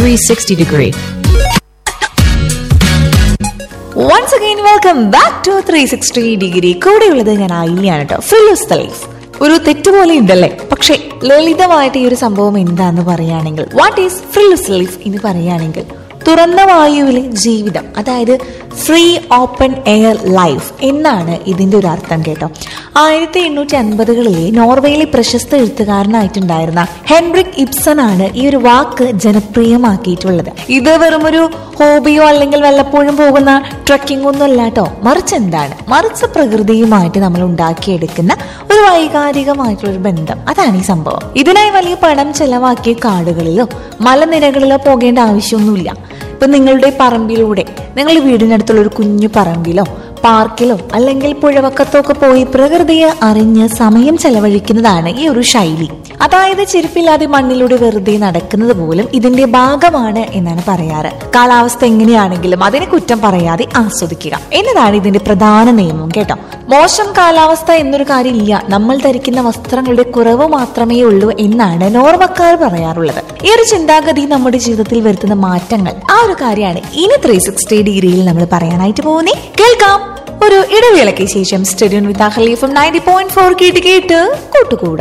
360 degree. Once again welcome back to three sixty degree കൂടെയുള്ളത് ഞാൻ ആയിയാണ് കേട്ടോ ഫിലോസ് ലൈഫ് ഒരു തെറ്റ് പോലെ ഉണ്ടല്ലേ പക്ഷെ ലളിതമായിട്ട് ഈ ഒരു സംഭവം എന്താന്ന് പറയുകയാണെങ്കിൽ വാട്ട് ഈസ് ഫ്രില്സ് ലൈഫ് എന്ന് പറയുകയാണെങ്കിൽ തുറന്ന വായുവിലെ ജീവിതം അതായത് ഫ്രീ ഓപ്പൺ എയർ ലൈഫ് എന്നാണ് ഇതിന്റെ ഒരു അർത്ഥം കേട്ടോ ആയിരത്തി എണ്ണൂറ്റി അൻപതുകളിലെ നോർവേയിലെ പ്രശസ്ത എഴുത്തുകാരനായിട്ടുണ്ടായിരുന്ന ഹെൻറിക് ഇബ്സൺ ആണ് ഈ ഒരു വാക്ക് ജനപ്രിയമാക്കിയിട്ടുള്ളത് ഇത് വെറും ഒരു ഹോബിയോ അല്ലെങ്കിൽ വല്ലപ്പോഴും പോകുന്ന ട്രക്കിംഗ് ഒന്നും അല്ല കേട്ടോ മറിച്ച് എന്താണ് മറിച്ച് പ്രകൃതിയുമായിട്ട് നമ്മൾ ഉണ്ടാക്കിയെടുക്കുന്ന ഒരു വൈകാരികമായിട്ടുള്ള ഒരു ബന്ധം അതാണ് ഈ സംഭവം ഇതിനായി വലിയ പണം ചെലവാക്കിയ കാടുകളിലോ മലനിരകളിലോ പോകേണ്ട ആവശ്യമൊന്നുമില്ല ഇപ്പൊ നിങ്ങളുടെ പറമ്പിലൂടെ നിങ്ങളുടെ വീടിനടുത്തുള്ള ഒരു കുഞ്ഞു പറമ്പിലോ പാർക്കിലോ അല്ലെങ്കിൽ പുഴവക്കത്തോ ഒക്കെ പോയി പ്രകൃതിയെ അറിഞ്ഞ് സമയം ചെലവഴിക്കുന്നതാണ് ഈ ഒരു ശൈലി അതായത് ചെരുപ്പില്ലാതെ മണ്ണിലൂടെ വെറുതെ നടക്കുന്നത് പോലും ഇതിന്റെ ഭാഗമാണ് എന്നാണ് പറയാറ് കാലാവസ്ഥ എങ്ങനെയാണെങ്കിലും അതിനെ കുറ്റം പറയാതെ ആസ്വദിക്കുക എന്നതാണ് ഇതിന്റെ പ്രധാന നിയമം കേട്ടോ മോശം കാലാവസ്ഥ എന്നൊരു കാര്യമില്ല നമ്മൾ ധരിക്കുന്ന വസ്ത്രങ്ങളുടെ കുറവ് മാത്രമേ ഉള്ളൂ എന്നാണ് നോർവക്കാർ പറയാറുള്ളത് ഈ ഒരു ചിന്താഗതി നമ്മുടെ ജീവിതത്തിൽ വരുത്തുന്ന മാറ്റങ്ങൾ ആ ഒരു കാര്യമാണ് ഇനി ത്രീ സിക്സ്റ്റി ഡിഗ്രിയിൽ നമ്മൾ പറയാനായിട്ട് പോകുന്നേ കേൾക്കാം ഒരു ഇടവേളയ്ക്ക് ശേഷം സ്റ്റഡിയോൺ വിത്ത് അഹലീഫും നയൻറ്റി പോയിന്റ് ഫോർ കേട്ട് കേട്ട് കൂട്ടുകൂടാം